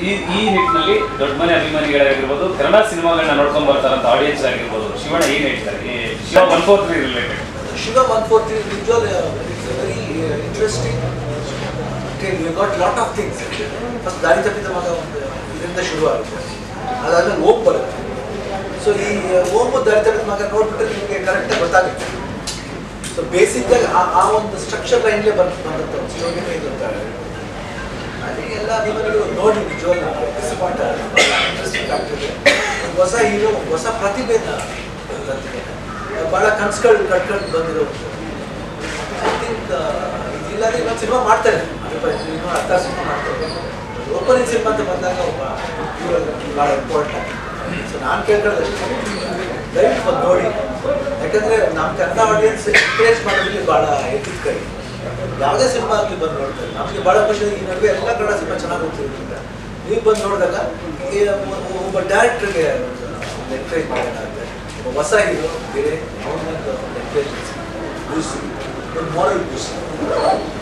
ಈ ಈ ನಿಟ್ಟಿನಲ್ಲಿ ದೊಡ್ಡ ಮನೆ ಅಭಿಮಾನಿಗಳಾಗಿರ್ಬೋದು ಕನ್ನಡ ಸಿನಿಮಾಗಳನ್ನ ನೋಡ್ಕೊಂಡ್ ಬರ್ತಾರಂತ ಆಡಿಯನ್ಸ್ ಆಗಿರ್ಬೋದು ಶಿವಣ್ಣ ಏನ್ ಹೇಳ್ತಾರೆ ಈ Shiva one four three related Shiva 143 visual, uh, it's a very uh, interesting. Okay, we got lot of things. First ದಾರಿ ತಪ್ಪಿದ ಮಗ ಒಂದು ಇದರಿಂದ ಶುರು ಆಗುತ್ತೆ ಅದಾದ್ಮೇಲೆ ಓಮ್ ಬರುತ್ತೆ ಸೊ ಈ ಓಮ್ ದಾರಿ ತಪ್ಪಿದ ಮಗ ನೋಡ್ಬಿಟ್ರೆ ನಿಮಗೆ ಕರೆಕ್ಟಾಗಿ ಗೊತ್ತಾಗುತ್ತೆ ಸೊ ಬೇಸಿಕ್ ಆಗಿ ಆ ಆ ಒಂದು ಸ್ಟ್ರಕ್ಚರ್ ಲೈನ್ಲೇ ಬಂದು ಬಂದಂಥ ಒಂದು ಸ್ಟೋರಿನೇ ಇದು ಅಂತ ಹೇಳಿ. ಅದೇ ಎಲ್ಲ ಅಭಿಮಾನಿಗಳು ನೋಡಿ ನಿಜವಾಗ್ಲೂ ಡಿಸಪಾಯಿಂಟ್ ಇಂಟ್ರೆಸ್ಟಿಂಗ್ ಆಗ್ತದೆ ಒಂದು ಹೊಸ ಹೀರೋ ಹೊಸ ಪ್ರತಿಭೆನ ತಂದಿದೆ ಭಾಳ ಕನ್ಸುಗಳು ಕಟ್ಕೊಂಡು ಬಂದಿರೋ ಐ ಥಿಂಕ್ ಇದಿಲ್ಲದೆ ಇನ್ನೊಂದು ಸಿನಿಮಾ ಮಾಡ್ತಾರೆ ಅಭಿಪ್ರಾಯ ಇನ್ನೂ ಅರ್ಧ ಸಿನಿಮಾ ಮಾಡ್ತಾರೆ ಓಪನಿಂಗ್ ಸಿನಿಮಾ ಅಂತ ಬಂದಾಗ ಒಬ್ಬ ಹೀರೋ ಭಾಳ ಇಂಪಾರ್ಟೆಂಟ್ ಸೊ ನಾನು ಕೇಳ್ಕೊಳ್ಳೋದು ದಯವಿಟ್ಟು ಬಂದು ನೋಡಿ ಯಾಕಂದರೆ ನಮ್ಮ ಕನ್ನಡ ಆಡಿಯನ್ಸ್ ಎಂಕರೇಜ್ ಮಾಡೋದ್ರಲ್ಲಿ ಭಾಳ ಎತ್ತಿದ ಕೈ ಯಾವುದೇ ಸಿನಿಮಾ ಆಗಲಿ ಬಂದು ನೋಡ್ತಾರೆ ನಮಗೆ ಭಾಳ ಖುಷಿ ಈ ನಡುವೆ ಎಲ್ಲ ಕನ್ನಡ ಸಿನಿಮಾ ಚೆನ್ನಾಗಿ ಹೋಗ್ತಿರೋದ್ರಿಂದ ನೀವು ಬಂದು ನೋಡಿದಾಗ ಈ ಒಬ್ಬ- ಒಬ್ಬ ಡೈರೆಕ್ಟ್ರಿಗೆ ಒಂದು ಎನ್ಕರೇಜ್ ಮಾಡೋಣಾಗುತ್ತೆ ಒಬ್ಬ ಹೊಸ ಹೀರೋ ಬೇರೆ ಅವನೊಂದು ಎನ್ಕರೇಜ್ ಬೂಸಿ ಒಂದು ಮಾರಲ್ ಬೂಸ್ಟ್